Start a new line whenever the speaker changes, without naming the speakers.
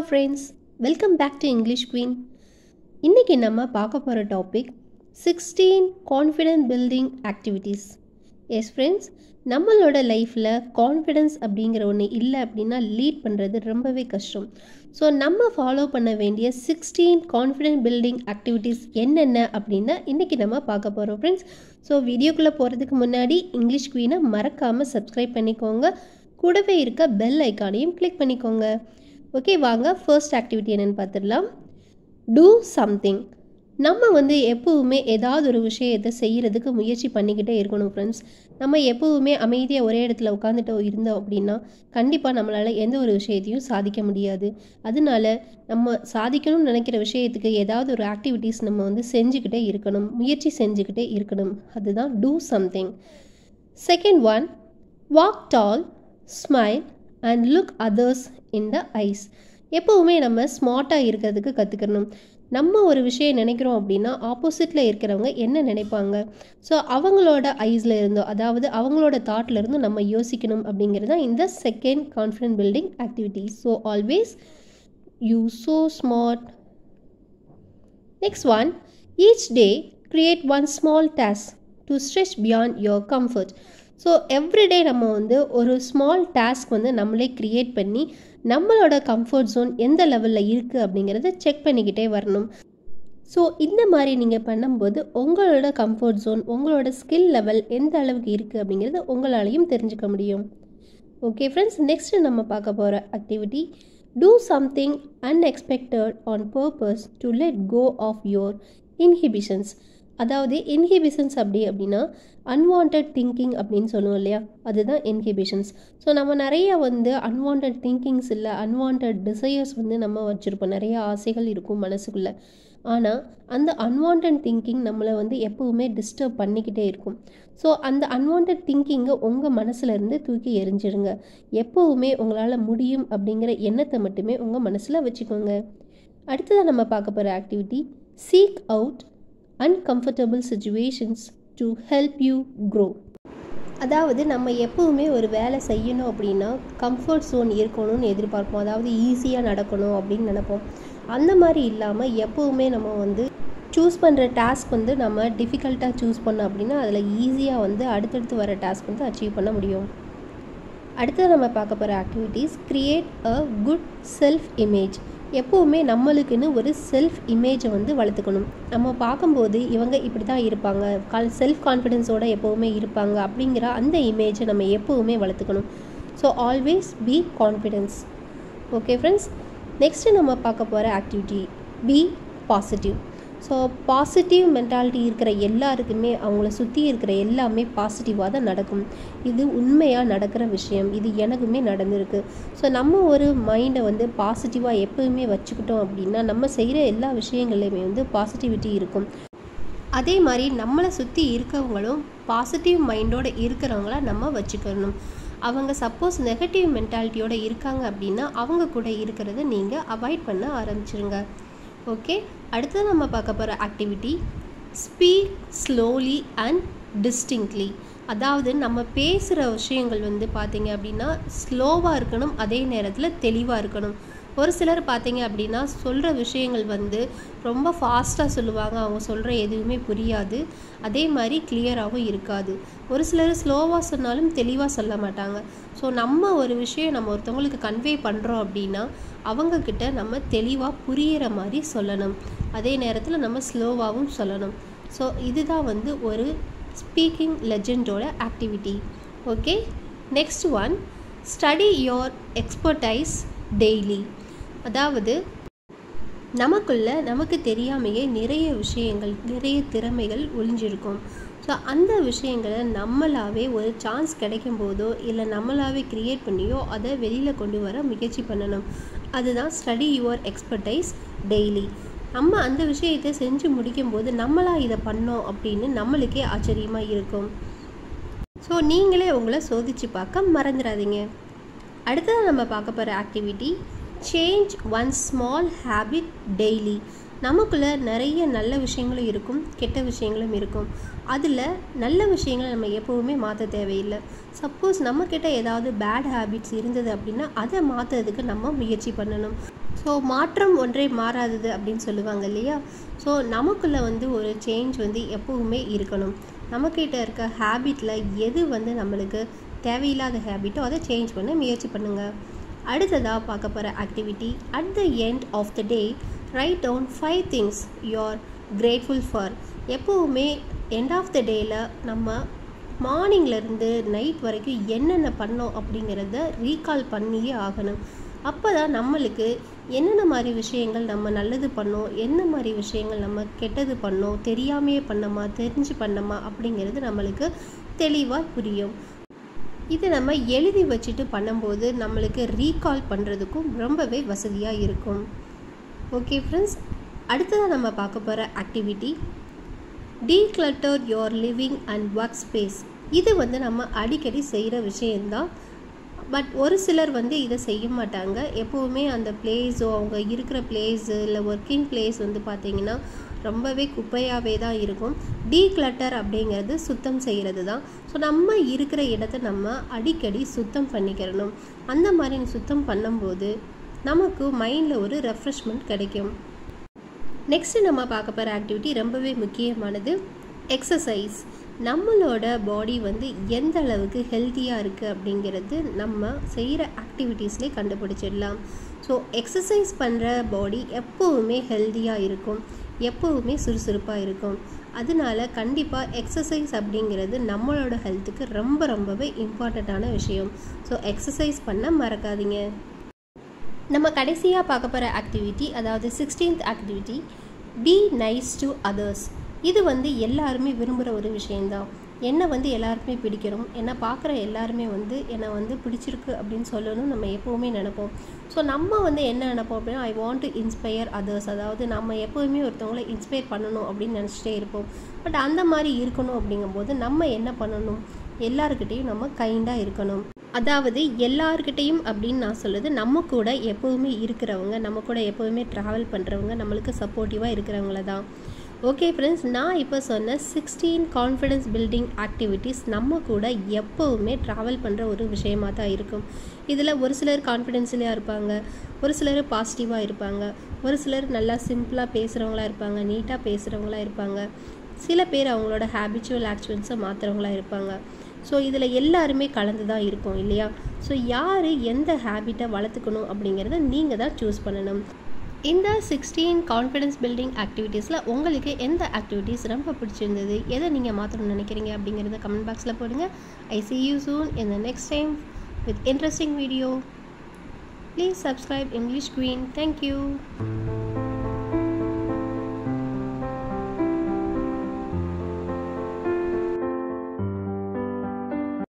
friends welcome back to English Queen இன்றைக்கி நம்ம பார்க்க போகிற topic sixteen confident building activities yes friends நம்மளோட லைஃப்பில் கான்ஃபிடென்ஸ் அப்படிங்கிற ஒன்று இல்லை அப்படின்னா லீட் பண்ணுறது ரொம்பவே கஷ்டம் ஸோ நம்ம ஃபாலோ பண்ண வேண்டிய சிக்ஸ்டீன் கான்ஃபிடென்ட் பில்டிங் ஆக்டிவிட்டீஸ் என்னென்ன அப்படின்னா இன்றைக்கி நம்ம பார்க்க போகிறோம் ஃப்ரெண்ட்ஸ் ஸோ வீடியோக்குள்ளே போகிறதுக்கு முன்னாடி இங்கிலீஷ் குவீனை மறக்காமல் சப்ஸ்கிரைப் பண்ணிக்கோங்க கூடவே இருக்க பெல் ஐக்கானையும் கிளிக் பண்ணிக்கோங்க ஓகே வாங்க ஃபர்ஸ்ட் ஆக்டிவிட்டி என்னென்னு பார்த்துடலாம் டூ சம்திங் நம்ம வந்து எப்போவுமே ஏதாவது ஒரு விஷயத்தை செய்கிறதுக்கு முயற்சி பண்ணிக்கிட்டே இருக்கணும் ஃப்ரெண்ட்ஸ் நம்ம எப்போவுமே அமைதியாக ஒரே இடத்துல உட்காந்துட்டு இருந்தோம் அப்படின்னா கண்டிப்பாக நம்மளால் எந்த ஒரு விஷயத்தையும் சாதிக்க முடியாது அதனால நம்ம சாதிக்கணும்னு நினைக்கிற விஷயத்துக்கு ஏதாவது ஒரு ஆக்டிவிட்டீஸ் நம்ம வந்து செஞ்சுக்கிட்டே இருக்கணும் முயற்சி செஞ்சுக்கிட்டே இருக்கணும் அதுதான் do something second one walk tall smile and look others in the eyes எப்போவுமே நம்ம ஸ்மார்ட்டாக இருக்கிறதுக்கு கற்றுக்கணும் நம்ம ஒரு விஷயம் நினைக்கிறோம் அப்படின்னா ஆப்போசிட்டில் இருக்கிறவங்க என்ன நினைப்பாங்க ஸோ அவங்களோட ஐஸில் இருந்தோ அதாவது அவங்களோட தாட்டில் இருந்தும் நம்ம யோசிக்கணும் அப்படிங்கிறது தான் இந்த second confident building activity so always you so smart next one each day create one small task to stretch beyond your comfort so everyday நம்ம வந்து ஒரு ஸ்மால் டாஸ்க் வந்து நம்மளே க்ரியேட் பண்ணி நம்மளோட கம்ஃபர்ட் ஜோன் எந்த லெவலில் இருக்குது அப்படிங்கிறத செக் பண்ணிக்கிட்டே வரணும் ஸோ இந்த மாதிரி நீங்கள் பண்ணும்போது உங்களோட கம்ஃபர்ட் ஜோன் உங்களோட ஸ்கில் லெவல் எந்த அளவுக்கு இருக்குது அப்படிங்கிறத உங்களாலையும் தெரிஞ்சுக்க முடியும் ஓகே ஃப்ரெண்ட்ஸ் நெக்ஸ்ட்டு நம்ம பார்க்க போகிற activity do something unexpected on purpose to let go of your inhibitions அதாவது இன்ஹிபிஷன்ஸ் அப்படி அப்படின்னா அன்வான்ட் திங்கிங் அப்படின்னு சொல்லுவோம் இல்லையா அதுதான் இன்ஹிபிஷன்ஸ் ஸோ நம்ம நிறைய வந்து அன்வான்ட் திங்கிங்ஸ் இல்லை அன்வான்ட் டிசையர்ஸ் வந்து நம்ம வச்சுருப்போம் நிறைய ஆசைகள் இருக்கும் மனசுக்குள்ளே ஆனால் அந்த அன்வான்ட் திங்கிங் நம்மளை வந்து எப்போவுமே டிஸ்டர்ப் பண்ணிக்கிட்டே இருக்கும் ஸோ அந்த அன்வான்ட் திங்கிங்கை உங்கள் மனசுலேருந்து தூக்கி எரிஞ்சிடுங்க எப்போவுமே உங்களால் முடியும் அப்படிங்கிற எண்ணத்தை மட்டுமே உங்கள் மனசில் வச்சுக்கோங்க அடுத்ததாக நம்ம பார்க்க போகிற activity seek out uncomfortable situations to help you grow அதாவது நம்ம எப்போவுமே ஒரு வேலை செய்யணும் அப்படின்னா கம்ஃபர்ட் ஜோன் இருக்கணும்னு எதிர்பார்ப்போம் அதாவது ஈஸியாக நடக்கணும் அப்படின்னு நினைப்போம் அந்த மாதிரி இல்லாமல் எப்போவுமே நம்ம வந்து சூஸ் பண்ணுற டாஸ்க் வந்து நம்ம டிஃபிகல்ட்டாக சூஸ் பண்ணோம் அப்படின்னா அதில் ஈஸியாக வந்து அடுத்தடுத்து வர டாஸ்க் வந்து அச்சீவ் பண்ண முடியும் அடுத்து நம்ம பார்க்க போகிற activities create a good self image எப்போவுமே நம்மளுக்குன்னு ஒரு செல்ஃப் இமேஜை வந்து வளர்த்துக்கணும் நம்ம பார்க்கும்போது இவங்க இப்படி தான் இருப்பாங்க கால் செல்ஃப் கான்ஃபிடென்ஸோடு எப்போவுமே இருப்பாங்க அப்படிங்கிற அந்த இமேஜை நம்ம எப்போவுமே வளர்த்துக்கணும் so always be confidence okay friends next நம்ம பார்க்க போகிற activity be positive so positive mentality இருக்கிற எல்லாருக்குமே அவங்கள சுற்றி இருக்கிற எல்லாமே பாசிட்டிவாக தான் நடக்கும் இது உண்மையாக நடக்கிற விஷயம் இது எனக்குமே நடந்திருக்கு ஸோ நம்ம ஒரு மைண்டை வந்து பாசிட்டிவாக எப்போவுமே வச்சுக்கிட்டோம் அப்படின்னா நம்ம செய்கிற எல்லா விஷயங்கள்லையுமே வந்து பாசிட்டிவிட்டி இருக்கும் அதே மாதிரி நம்மளை சுற்றி இருக்கவங்களும் பாசிட்டிவ் மைண்டோடு இருக்கிறவங்கள நம்ம வச்சுக்கணும் அவங்க சப்போஸ் நெகட்டிவ் மென்டாலிட்டியோடு இருக்காங்க அப்படின்னா அவங்க கூட இருக்கிறத நீங்கள் அவாய்ட் பண்ண ஆரம்பிச்சிருங்க ஓகே அடுத்தது நம்ம பார்க்க போகிற activity speak slowly and distinctly அதாவது நம்ம பேசுகிற விஷயங்கள் வந்து பார்த்திங்க அப்படின்னா ஸ்லோவாக இருக்கணும் அதே நேரத்தில் தெளிவாக இருக்கணும் ஒரு சிலர் பார்த்தீங்க அப்படின்னா சொல்கிற விஷயங்கள் வந்து ரொம்ப ஃபாஸ்ட்டாக சொல்லுவாங்க அவங்க சொல்கிற எதுவுமே புரியாது அதே மாதிரி கிளியராகவும் இருக்காது ஒரு சிலர் ஸ்லோவாக சொன்னாலும் தெளிவாக சொல்ல மாட்டாங்க ஸோ நம்ம ஒரு விஷயம் நம்ம ஒருத்தவங்களுக்கு கன்வே பண்ணுறோம் அப்படின்னா அவங்கக்கிட்ட நம்ம தெளிவாக புரிகிற மாதிரி சொல்லணும் அதே நேரத்தில் நம்ம ஸ்லோவாகவும் சொல்லணும் ஸோ இதுதான் வந்து ஒரு ஸ்பீக்கிங் லெஜெண்டோட activity okay next one study your expertise daily அதாவது நமக்குள்ள நமக்கு தெரியாமையே நிறைய விஷயங்கள் நிறைய திறமைகள் ஒளிஞ்சிருக்கும் ஸோ அந்த விஷயங்களை நம்மளாவே ஒரு சான்ஸ் கிடைக்கும் போதோ இல்லை நம்மளாவே க்ரியேட் பண்ணியோ அதை வெளியில் கொண்டு வர முயற்சி பண்ணணும் அதுதான் ஸ்டடி யுவர் எக்ஸ்பர்டைஸ் டெய்லி நம்ம அந்த விஷயத்தை செஞ்சு முடிக்கும்போது நம்மளாக இதை பண்ணோம் அப்படின்னு நம்மளுக்கே ஆச்சரியமாக இருக்கும் ஸோ நீங்களே உங்களை சோதித்து பார்க்க மறந்துடாதீங்க அடுத்தது நம்ம பார்க்க போகிற activity change one small habit daily நமக்குள்ளே நிறைய நல்ல விஷயங்களும் இருக்கும் கெட்ட விஷயங்களும் இருக்கும் அதில் நல்ல விஷயங்களை நம்ம எப்போவுமே மாற்ற தேவையில்லை சப்போஸ் நம்மக்கிட்ட ஏதாவது பேட் ஹேபிட்ஸ் இருந்தது அப்படின்னா அதை மாற்றுறதுக்கு நம்ம முயற்சி பண்ணணும் ஸோ ஸோ மாற்றம் ஒன்றே மாறாதது அப்படின்னு சொல்லுவாங்க இல்லையா ஸோ நமக்குள்ளே வந்து ஒரு சேஞ்ச் வந்து எப்போவுமே இருக்கணும் நம்மக்கிட்ட இருக்க ஹேபிட்டில் எது வந்து நம்மளுக்கு தேவையில்லாத ஹேபிட்டோ அதை சேஞ்ச் பண்ண முயற்சி பண்ணுங்கள் அடுத்ததாக பார்க்க போகிற activity at the end of the day write down five things you're grateful for எப்போவுமே எண்ட் ஆஃப் த டேயில் நம்ம மார்னிங்லேருந்து நைட் வரைக்கும் என்னென்ன பண்ணோம் அப்படிங்கிறத ரீகால் பண்ணியே ஆகணும் அப்போ தான் நம்மளுக்கு என்னென்ன மாதிரி விஷயங்கள் நம்ம நல்லது பண்ணோம் என்ன மாதிரி விஷயங்கள் நம்ம கெட்டது பண்ணோம் தெரியாமையே பண்ணோமா தெரிஞ்சு பண்ணோமா அப்படிங்கிறது நம்மளுக்கு தெளிவாக புரியும் இது நம்ம எழுதி வச்சுட்டு பண்ணும்போது நம்மளுக்கு ரீகால் பண்ணுறதுக்கும் ரொம்பவே வசதியாக இருக்கும் ஓகே ஃப்ரெண்ட்ஸ் அடுத்ததாக நம்ம பார்க்க போகிற activity declutter your living and work space இது வந்து நம்ம அடிக்கடி செய்கிற விஷயந்தான் பட் ஒரு சிலர் வந்து இதை செய்ய மாட்டாங்க எப்போவுமே அந்த பிளேஸோ அவங்க இருக்கிற பிளேஸு இல்லை ஒர்க்கிங் பிளேஸ் வந்து பார்த்திங்கன்னா ரொம்பவே குப்பையாகவே தான் இருக்கும் டீக்ளட்டர் அப்படிங்கிறது சுத்தம் செய்கிறது தான் ஸோ நம்ம இருக்கிற இடத்த நம்ம அடிக்கடி சுத்தம் பண்ணிக்கிறணும் அந்த மாதிரி சுத்தம் பண்ணும்போது நமக்கு மைண்டில் ஒரு ரெஃப்ரெஷ்மெண்ட் கிடைக்கும் நெக்ஸ்ட்டு நம்ம பார்க்க போகிற ஆக்டிவிட்டி ரொம்பவே முக்கியமானது எக்ஸசைஸ் நம்மளோட பாடி வந்து எந்த அளவுக்கு ஹெல்த்தியாக இருக்குது அப்படிங்கிறது நம்ம செய்கிற ஆக்டிவிட்டீஸ்லேயே கண்டுபிடிச்சிடலாம் ஸோ எக்ஸசைஸ் பண்ணுற பாடி எப்போவுமே ஹெல்த்தியாக இருக்கும் எப்போவுமே சுறுசுறுப்பாக இருக்கும் அதனால கண்டிப்பாக எக்ஸசைஸ் அப்படிங்கிறது நம்மளோட ஹெல்த்துக்கு ரொம்ப ரொம்பவே இம்பார்ட்டண்ட்டான விஷயம் ஸோ எக்ஸசைஸ் பண்ண மறக்காதீங்க நம்ம கடைசியாக பார்க்க போகிற ஆக்டிவிட்டி அதாவது sixteenth activity be nice to others இது வந்து எல்லாருமே விரும்புகிற ஒரு விஷயந்தான் என்னை வந்து எல்லாருக்குமே பிடிக்கணும் என்னை பார்க்குற எல்லாருமே வந்து என்னை வந்து பிடிச்சிருக்கு அப்படின்னு சொல்லணும் நம்ம எப்போவுமே நினைப்போம் ஸோ நம்ம வந்து என்ன நினைப்போம் அப்படின்னா I want to inspire others அதாவது நம்ம எப்போவுமே ஒருத்தவங்கள இன்ஸ்பயர் பண்ணணும் அப்படின்னு நினச்சிட்டே இருப்போம் பட் அந்த மாதிரி இருக்கணும் அப்படிங்கும்போது நம்ம என்ன பண்ணணும் எல்லாருக்கிட்டேயும் நம்ம கைண்டாக இருக்கணும் அதாவது எல்லார்கிட்டையும் அப்படின்னு நான் சொல்லுது நம்ம கூட எப்போவுமே இருக்கிறவங்க நம்ம கூட எப்போவுமே ட்ராவல் பண்ணுறவங்க நம்மளுக்கு சப்போர்ட்டிவாக இருக்கிறவங்கள தான் ஓகே ஃப்ரெண்ட்ஸ் நான் இப்போ சொன்ன சிக்ஸ்டீன் கான்ஃபிடென்ஸ் பில்டிங் ஆக்டிவிட்டீஸ் நம்ம கூட எப்போவுமே ட்ராவல் பண்ணுற ஒரு விஷயமாக தான் இருக்கும் இதில் ஒரு சிலர் கான்ஃபிடென்ஸ்லேயாக இருப்பாங்க ஒரு சிலர் பாசிட்டிவாக இருப்பாங்க ஒரு சிலர் நல்லா சிம்பிளாக பேசுகிறவங்களா இருப்பாங்க நீட்டாக பேசுகிறவங்களா இருப்பாங்க சில பேர் அவங்களோட ஹேபிச்சுவல் ஆக்ஷன்ஸை மாற்றுறவங்களா இருப்பாங்க ஸோ இதில் எல்லாருமே கலந்து தான் இருக்கும் இல்லையா ஸோ யார் எந்த ஹேபிட்டை வளர்த்துக்கணும் அப்படிங்கிறத நீங்கள் தான் சூஸ் பண்ணணும் இந்த சிக்ஸ்டீன் கான்ஃபிடன்ஸ் பில்டிங் ஆக்டிவிட்டீஸில் உங்களுக்கு எந்த ஆக்டிவிட்டீஸ் ரொம்ப பிடிச்சிருந்தது எதை நீங்கள் மாற்றணும்னு நினைக்கிறீங்க அப்படிங்கிறத கமெண்ட் பாக்ஸில் போடுங்க I see you soon in the next time with interesting video please subscribe English Queen thank you